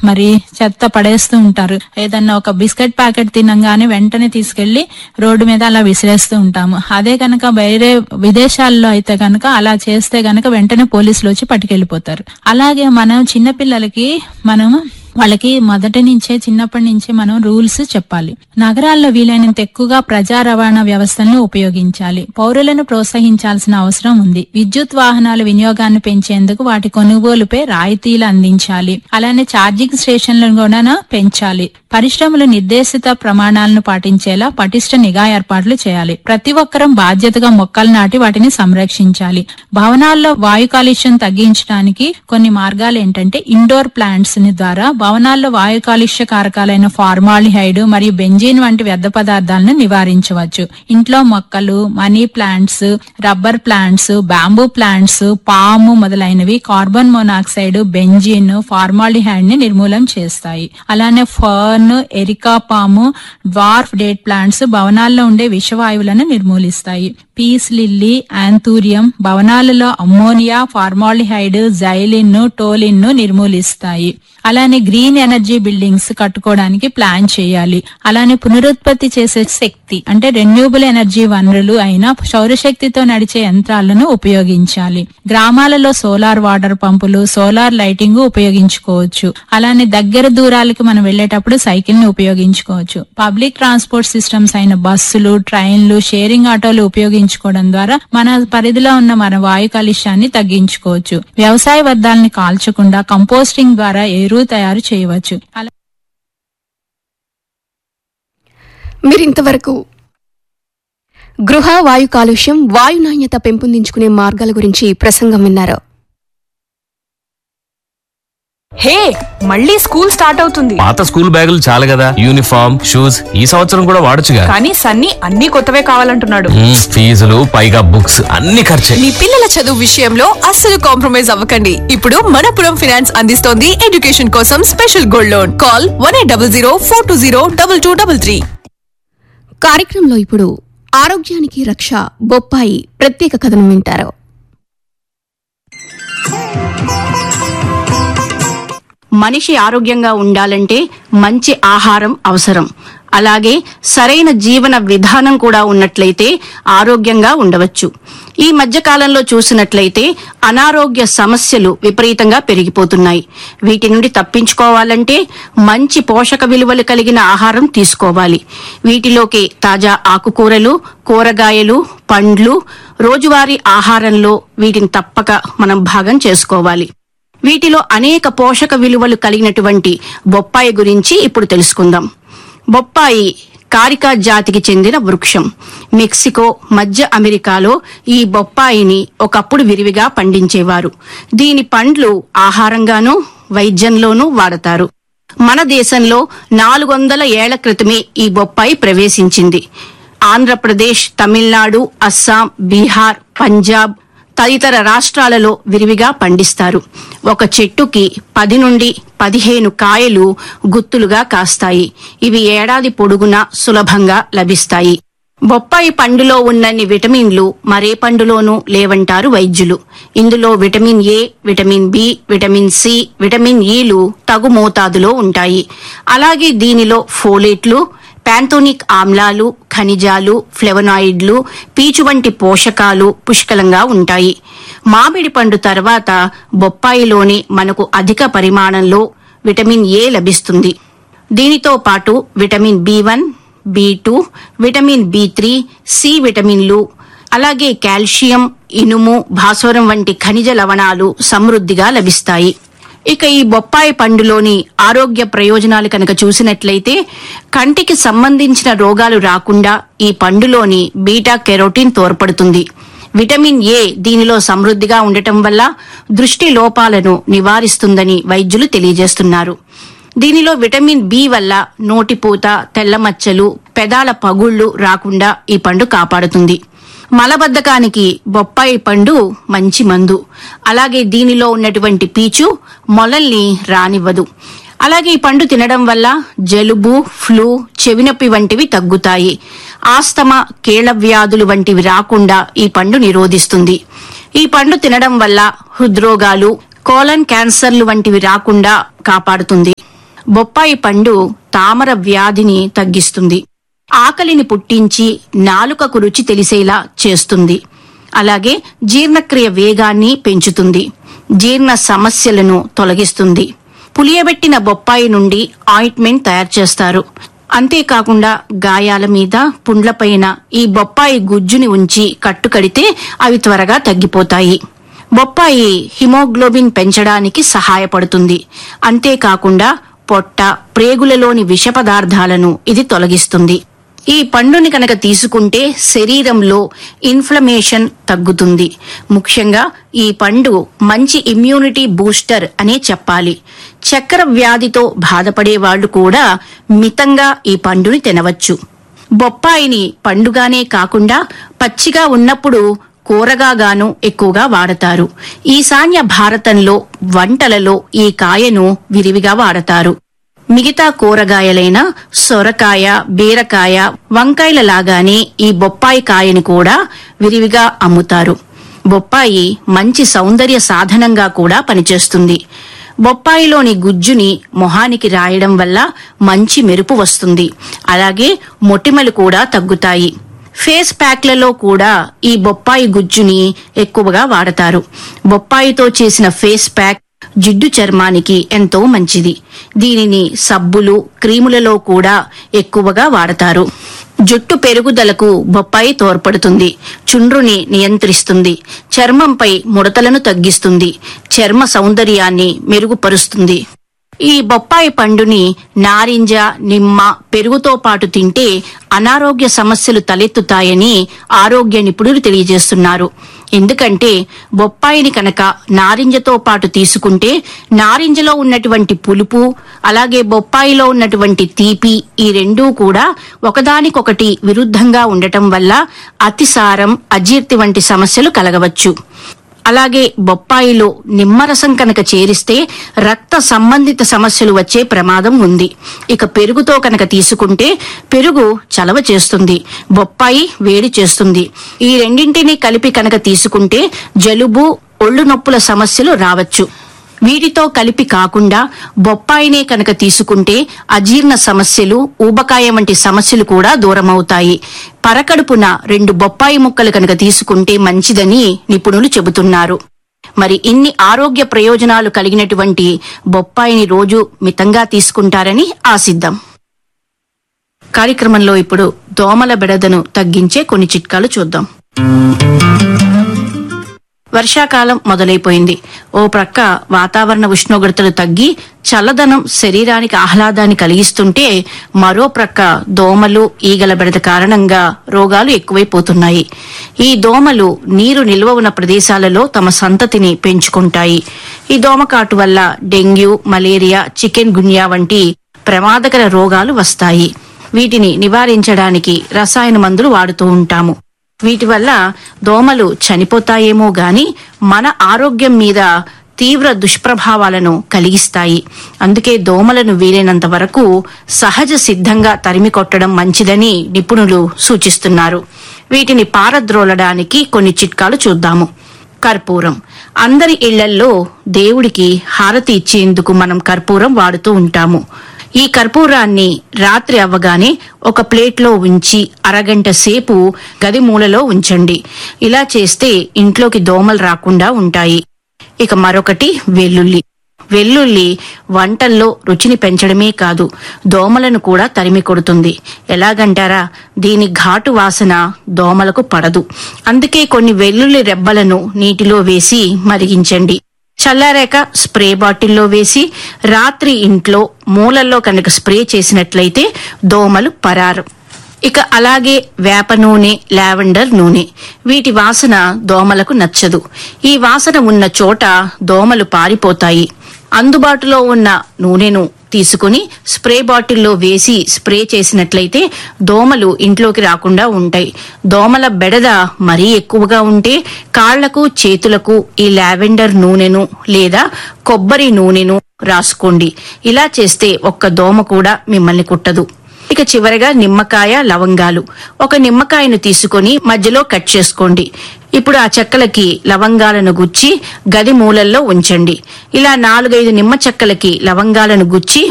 మరి చెత్త పడేస్తూ ఉంటారు ఏదన్నా ఒక బిస్కెట్ ప్యాకెట్ తినంగానే వెంటనే తీసుకెళ్లి రోడ్డు మీద అలా విసిరేస్తూ ఉంటాము అదే కనుక వేరే విదేశాల్లో అయితే కనుక అలా చేస్తే కనుక వెంటనే పోలీసులు వచ్చి పట్టుకెళ్లిపోతారు అలాగే మనం చిన్నపిల్లలకి మనము వాళ్ళకి మొదటి నుంచే చిన్నప్పటి నుంచే మనం రూల్స్ చెప్పాలి నగరాల్లో వీలైనంత ఎక్కువగా ప్రజా రవాణా వ్యవస్థలను ఉపయోగించాలి పౌరులను ప్రోత్సహించాల్సిన అవసరం ఉంది విద్యుత్ వాహనాల వినియోగాన్ని పెంచేందుకు వాటి కొనుగోలుపై రాయితీలు అందించాలి అలానే ఛార్జింగ్ స్టేషన్లను కూడా పెంచాలి పరిశ్రమలు నిర్దేశిత ప్రమాణాలను పాటించేలా పటిష్ట నిఘా ఏర్పాట్లు చేయాలి ప్రతి ఒక్కరం బాధ్యతగా మొక్కలు నాటి వాటిని సంరక్షించాలి భవనాల్లో వాయు కాలుష్యం తగ్గించడానికి కొన్ని మార్గాలు ఏంటంటే ఇండోర్ ప్లాంట్స్ ని ద్వారా భవనాల్లో వాయు కాలుష్య కారకాలైన ఫార్మాలిహైడ్ మరియు బెంజీన్ వంటి వ్యర్థ పదార్థాలను నివారించవచ్చు ఇంట్లో మొక్కలు money plants rubber plants bamboo plants palm మొదలైనవి కార్బన్ మోనాక్సైడ్ బెంజీన్ ఫార్మాలిహైడ్ ని నిర్మూలన చేస్తాయి అలానే fern areca palm dwarf date plants భవనాల్లో ఉండే విషవాయువులను నిర్మూలిస్తాయి పీస్ లిల్లీ యాంథూరియం భవనాలలో అమ్మోనియా ఫార్మాలిహైడ్ జైలిన్ టోలిన్ ను నిర్మూలిస్తాయి అలానే గ్రీన్ ఎనర్జీ బిల్డింగ్స్ కట్టుకోవడానికి ప్లాన్ చేయాలి అలానే పునరుత్పత్తి చేసే శక్తి అంటే రెన్యూబుల్ ఎనర్జీ వనరులు అయిన సౌరశక్తితో నడిచే యంత్రాలను ఉపయోగించాలి గ్రామాలలో సోలార్ వాటర్ పంపులు సోలార్ లైటింగ్ ఉపయోగించుకోవచ్చు అలానే దగ్గర దూరాలకు మనం వెళ్లేటప్పుడు సైకిల్ ని ఉపయోగించుకోవచ్చు పబ్లిక్ ట్రాన్స్పోర్ట్ సిస్టమ్స్ అయిన బస్సులు ట్రైన్లు షేరింగ్ ఆటోలు ఉపయోగించుకోవడం ద్వారా మన పరిధిలో ఉన్న మన వాయు కాలుష్యాన్ని తగ్గించుకోవచ్చు వ్యవసాయ వ్యర్థాలని కాల్చకుండా కంపోస్టింగ్ ద్వారా ఎరువు తయారు చేయవచ్చు అలా మీరింతవరకు గృహ వాయు కాలుష్యం వాయు నాణ్యత పెంపొందించుకునే మార్గాల గురించి ప్రసంగం విన్నారు హే మళ్ళీ స్కూల్ స్టార్ట్ అవుతుంది పాత స్కూల్ బ్యాగులు చాలు కదా యూనిఫామ్ షూస్ ఈ సంవత్సరం కూడా వాడొచ్చుగా కానీ సన్నీ అన్ని కొత్తవే కావాలంటున్నాడు మ్మ్, ఫీజులు పైగా బుక్స్ అన్ని ఖర్చే మీ పిల్లల చదువు విషయంలో అస్సలు కాంప్రమైజ్ అవ్వకండి ఇప్పుడు మనపురం ఫినాన్స్ అందిస్తోంది ఎడ్యుకేషన్ కోసం special gold loan call one eight double zero four two zero double two double three కార్యక్రమంలో ఇప్పుడు ఆరోగ్యానికి రక్ష బొప్పాయి ప్రత్యేక కథనం వింటారు మనిషి ఆరోగ్యంగా ఉండాలంటే మంచి ఆహారం అవసరం అలాగే సరైన జీవన విధానం కూడా ఉన్నట్లయితే ఆరోగ్యంగా ఉండవచ్చు ఈ మధ్య కాలంలో చూసినట్లయితే అనారోగ్య సమస్యలు విపరీతంగా పెరిగిపోతున్నాయి వీటి నుండి తప్పించుకోవాలంటే మంచి పోషక విలువలు కలిగిన ఆహారం తీసుకోవాలి వీటిలోకి తాజా ఆకుకూరలు కూరగాయలు పండ్లు రోజువారీ ఆహారంలో వీటిని తప్పక మనం భాగం చేసుకోవాలి వీటిలో అనేక పోషక విలువలు కలిగినటువంటి బొప్పాయి గురించి ఇప్పుడు తెలుసుకుందాం బొప్పాయి కారికా జాతికి చెందిన వృక్షం మెక్సికో మధ్య అమెరికాలో ఈ బొప్పాయిని ఒకప్పుడు విరివిగా పండించేవారు దీని పండ్లు ఆహారంగానూ వైద్యంలోనూ వాడతారు మన దేశంలో నాలుగు వందల ఏళ్ల క్రితమే ఈ బొప్పాయి ప్రవేశించింది ఆంధ్రప్రదేశ్ తమిళనాడు అస్సాం బీహార్ పంజాబ్ తదితర రాష్ట్రాలలో విరివిగా పండిస్తారు ఒక చెట్టుకి పది నుండి పదిహేను కాయలు గుత్తులుగా కాస్తాయి ఇవి ఏడాది పొడుగునా సులభంగా లభిస్తాయి బొప్పాయి పండులో ఉన్నన్ని విటమిన్లు మరే పండులోనూ లేవంటారు వైద్యులు ఇందులో vitamin A vitamin B vitamin C vitamin ఈలు తగు మోతాదులో ఉంటాయి అలాగే దీనిలో ఫోలేట్లు ప్యాంథోనిక్ ఆమ్లాలు ఖనిజాలు ఫ్లెవనాయిడ్లు పీచు వంటి పోషకాలు పుష్కలంగా ఉంటాయి మామిడి పండు తర్వాత బొప్పాయిలోనే మనకు అధిక పరిమాణంలో విటమిన్ ఏ లభిస్తుంది దీనితో పాటు vitamin B one B two vitamin B three C విటమిన్లు అలాగే కాల్షియం ఇనుము భాస్వరం వంటి ఖనిజ లవణాలు సమృద్ధిగా లభిస్తాయి ఇక ఈ బొప్పాయి పండులోని ఆరోగ్య ప్రయోజనాలు కనుక చూసినట్లయితే కంటికి సంబంధించిన రోగాలు రాకుండా ఈ పండులోని బీటా కెరోటిన్ తోడ్పడుతుంది విటమిన్ ఏ దీనిలో సమృద్ధిగా ఉండటం వల్ల దృష్టి లోపాలను నివారిస్తుందని వైద్యులు తెలియజేస్తున్నారు దీనిలో విటమిన్ బి వల్ల నోటిపూత తెల్లమచ్చలు పెదాల పగుళ్లు రాకుండా ఈ పండు కాపాడుతుంది మలబద్ధకానికి బొప్పాయి పండు మంచి మందు అలాగే దీనిలో ఉన్నటువంటి పీచు మొలల్ని రానివ్వదు అలాగే ఈ పండు తినడం వల్ల జలుబు ఫ్లూ చెవినొప్పి వంటివి తగ్గుతాయి ఆస్తమా కీళ్ల వ్యాధులు వంటివి రాకుండా ఈ పండు నిరోధిస్తుంది ఈ పండు తినడం వల్ల హృద్రోగాలు కోలన్ క్యాన్సర్లు వంటివి రాకుండా కాపాడుతుంది బొప్పాయి పండు తామర వ్యాధిని తగ్గిస్తుంది ఆకలిని పుట్టించి నాలుకకు రుచి తెలిసేలా చేస్తుంది అలాగే జీర్ణక్రియ వేగాన్ని పెంచుతుంది జీర్ణ సమస్యలను తొలగిస్తుంది పులియబెట్టిన బొప్పాయి నుండి ఆయింట్మెంట్ తయారు చేస్తారు అంతేకాకుండా గాయాల మీద పుండ్లపైన ఈ బొప్పాయి గుజ్జుని ఉంచి కట్టుకడితే అవి త్వరగా తగ్గిపోతాయి బొప్పాయి హిమోగ్లోబిన్ పెంచడానికి సహాయపడుతుంది అంతేకాకుండా పొట్ట ప్రేగులలోని విష పదార్థాలను ఇది తొలగిస్తుంది ఈ పండుని కనుక తీసుకుంటే శరీరంలో ఇన్ఫ్లమేషన్ తగ్గుతుంది ముఖ్యంగా ఈ పండు మంచి ఇమ్యూనిటీ బూస్టర్ అనే చెప్పాలి చక్కెర వ్యాధితో బాధపడే వాళ్ళు కూడా మితంగా ఈ పండుని తినవచ్చు బొప్పాయిని పండుగానే కాకుండా పచ్చిగా ఉన్నప్పుడు కూరగాగాను ఎక్కువగా వాడతారు ఈశాన్య భారతంలో వంటలలో ఈ కాయను విరివిగా వాడతారు మిగతా కూరగాయలైన సొరకాయ బీరకాయ వంకాయల లాగానే ఈ బొప్పాయి కాయని కూడా విరివిగా అమ్ముతారు బొప్పాయి మంచి సౌందర్య సాధనంగా కూడా పనిచేస్తుంది బొప్పాయిలోని గుజ్జుని మొహానికి రాయడం వల్ల మంచి మెరుపు వస్తుంది అలాగే మొటిమలు కూడా తగ్గుతాయి ఫేస్ ప్యాక్లలో కూడా ఈ బొప్పాయి గుజ్జుని ఎక్కువగా వాడతారు బొప్పాయితో చేసిన ఫేస్ ప్యాక్ జిడ్డు చర్మానికి ఎంతో మంచిది దీనిని సబ్బులు క్రీములలో కూడా ఎక్కువగా వాడతారు జుట్టు పెరుగుదలకు బొప్పాయి తోడ్పడుతుంది చుండ్రుని నియంత్రిస్తుంది చర్మంపై ముడతలను తగ్గిస్తుంది చర్మ సౌందర్యాన్ని మెరుగుపరుస్తుంది ఈ బొప్పాయి పండుని నారింజ నిమ్మ పెరుగుతో పాటు తింటే అనారోగ్య సమస్యలు తలెత్తుతాయని ఆరోగ్య నిపుణులు తెలియజేస్తున్నారు ఎందుకంటే బొప్పాయిని కనుక నారింజతో పాటు తీసుకుంటే నారింజలో ఉన్నటువంటి పులుపు అలాగే బొప్పాయిలో ఉన్నటువంటి తీపి ఈ రెండూ కూడా ఒకదానికొకటి విరుద్ధంగా ఉండటం వల్ల అతిసారం అజీర్తి వంటి సమస్యలు కలగవచ్చు అలాగే బొప్పాయిలో నిమ్మరసం కనుక చేరిస్తే రక్త సంబంధిత సమస్యలు వచ్చే ప్రమాదం ఉంది ఇక పెరుగుతో కనుక తీసుకుంటే పెరుగు చలవ చేస్తుంది బొప్పాయి వేడి చేస్తుంది ఈ రెండింటినీ కలిపి కనుక తీసుకుంటే జలుబు ఒళ్ళు నొప్పుల సమస్యలు రావచ్చు వీటితో కలిపి కాకుండా బొప్పాయినే కనుక తీసుకుంటే అజీర్ణ సమస్యలు ఊబకాయం వంటి సమస్యలు కూడా దూరమవుతాయి పరకడుపున రెండు బొప్పాయి ముక్కలు కనుక తీసుకుంటే మంచిదని నిపుణులు చెబుతున్నారు మరి ఇన్ని ఆరోగ్య ప్రయోజనాలు కలిగినటువంటి బొప్పాయిని రోజు మితంగా తీసుకుంటారని ఆశిద్దాం కార్యక్రమంలో ఇప్పుడు దోమల బెడదను తగ్గించే కొన్ని చిట్కాలు చూద్దాం వర్షాకాలం మొదలైపోయింది ఓ ప్రక్క వాతావరణ ఉష్ణోగ్రతలు తగ్గి చల్లదనం శరీరానికి ఆహ్లాదాన్ని కలిగిస్తుంటే మరో ప్రక్క దోమలు ఈగల బెడద కారణంగా రోగాలు ఎక్కువైపోతున్నాయి ఈ దోమలు నీరు నిల్వ ఉన్న ప్రదేశాలలో తమ సంతతిని పెంచుకుంటాయి ఈ దోమకాటు వల్ల డెంగ్యూ మలేరియా చికెన్ గున్యా వంటి ప్రమాదకర రోగాలు వస్తాయి వీటిని నివారించడానికి రసాయన మందులు వాడుతూ ఉంటాము వీటి వల్ల దోమలు చనిపోతాయేమో గాని మన ఆరోగ్యం మీద తీవ్ర దుష్ప్రభావాలను కలిగిస్తాయి అందుకే దోమలను వీలైనంత వరకు సహజ సిద్ధంగా తరిమి కొట్టడం మంచిదని నిపుణులు సూచిస్తున్నారు వీటిని పారద్రోలడానికి కొన్ని చిట్కాలు చూద్దాము కర్పూరం అందరి ఇళ్లల్లో దేవుడికి హారతి ఇచ్చేందుకు మనం కర్పూరం వాడుతూ ఉంటాము ఈ కర్పూరాన్ని రాత్రి అవ్వగానే ఒక ప్లేట్లో ఉంచి అరగంట సేపు గది మూలలో ఉంచండి ఇలా చేస్తే ఇంట్లోకి దోమలు రాకుండా ఉంటాయి ఇక మరొకటి వెల్లుల్లి వెల్లుల్లి వంటల్లో రుచిని పెంచడమే కాదు దోమలను కూడా తరిమి కొడుతుంది ఎలాగంటారా దీని ఘాటు వాసన దోమలకు పడదు అందుకే కొన్ని వెల్లుల్లి రెబ్బలను నీటిలో వేసి మరిగించండి చల్లారాక స్ప్రే బాటిల్లో వేసి రాత్రి ఇంట్లో మూలల్లో కనుక స్ప్రే చేసినట్లయితే దోమలు పరారు ఇక అలాగే వేప నూనె లావెండర్ నూనె వీటి వాసన దోమలకు నచ్చదు ఈ వాసన ఉన్న చోట దోమలు పారిపోతాయి అందుబాటులో ఉన్న నూనెను తీసుకుని స్ప్రే బాటిల్లో వేసి స్ప్రే చేసినట్లయితే దోమలు ఇంట్లోకి రాకుండా ఉంటాయి దోమల బెడద మరీ ఎక్కువగా ఉంటే కాళ్లకు చేతులకు ఈ లావెండర్ నూనెను లేదా కొబ్బరి నూనెను రాసుకోండి ఇలా చేస్తే ఒక్క దోమ కూడా మిమ్మల్ని కుట్టదు ఇక చివరగా నిమ్మకాయ లవంగాలు ఒక నిమ్మకాయను తీసుకొని మధ్యలో కట్ చేసుకోండి ఇప్పుడు ఆ చెక్కలకి లవంగాలను గుచ్చి గది మూలల్లో ఉంచండి ఇలా నాలుగైదు నిమ్మ చెక్కలకి లవంగాలను గుచ్చి